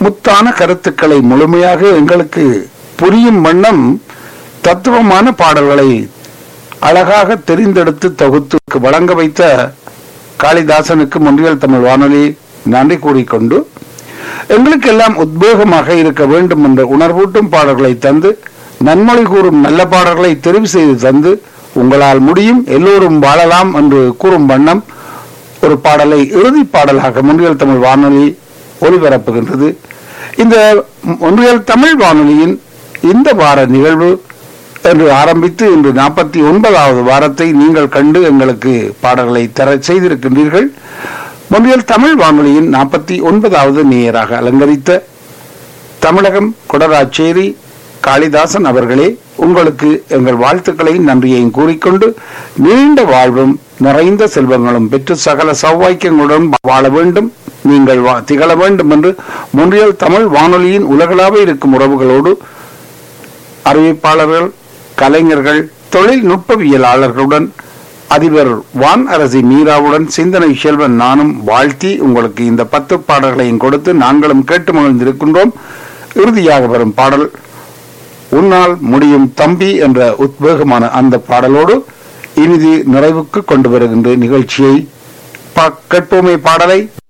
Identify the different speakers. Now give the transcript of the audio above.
Speaker 1: முத்தான கருத்துக்களை முழுமையாக எங்களுக்கு புரியும் வண்ணம் தத்துவமான பாடல்களை அழகாக தெரிந்தெடுத்து தொகுத்து வழங்க வைத்த காளிதாசனுக்கு முன்றியல் தமிழ் வானொலி நன்றி கூறிக்கொண்டு எங்களுக்கெல்லாம் உத்வேகமாக இருக்க வேண்டும் என்ற உணர்வூட்டும் பாடல்களை தந்து நன்மொழி கூறும் நல்ல பாடல்களை தெரிவு செய்து தந்து உங்களால் முடியும் எல்லோரும் வாழலாம் என்று கூறும் வண்ணம் ஒரு பாடலை இறுதி பாடலாக முன்றியல் தமிழ் வானொலி ஒளிபரப்புகின்றது இந்த ஒன்றியல் தமிழ் வானொலியின் இந்த வார நிகழ்வு என்று ஆரம்பித்து இன்று நாற்பத்தி ஒன்பதாவது வாரத்தை நீங்கள் கண்டு எங்களுக்கு பாடல்களை தர செய்திருக்கின்றீர்கள் முன்றியல் தமிழ் வானொலியின் நாற்பத்தி ஒன்பதாவது நேயராக அலங்கரித்த தமிழகம் கொடராச்சேரி காளிதாசன் அவர்களே உங்களுக்கு எங்கள் வாழ்த்துக்களையும் நன்றியையும் கூறிக்கொண்டு நீண்ட வாழ்வும் நிறைந்த செல்வங்களும் பெற்று சகல சௌவாக்கியங்களுடன் வாழ வேண்டும் நீங்கள் வா- திகழ வேண்டும் என்று முன்றியல் தமிழ் வானொலியின் உலகளாக இருக்கும் உறவுகளோடு அறிவிப்பாளர்கள் கலைஞர்கள் தொழில்நுட்பவியலாளர்களுடன் அதிபர் வான் அரசி மீராவுடன் சிந்தனை செல்வன் நானும் வாழ்த்தி உங்களுக்கு இந்த பத்து பாடல்களையும் கொடுத்து நாங்களும் கேட்டு மகிழ்ந்திருக்கின்றோம் இறுதியாக வரும் பாடல் உன்னால் முடியும் தம்பி என்ற உத்வேகமான அந்த பாடலோடு இனிது நிறைவுக்கு கொண்டு வருகின்ற நிகழ்ச்சியை பா- கேட்போமே பாடலை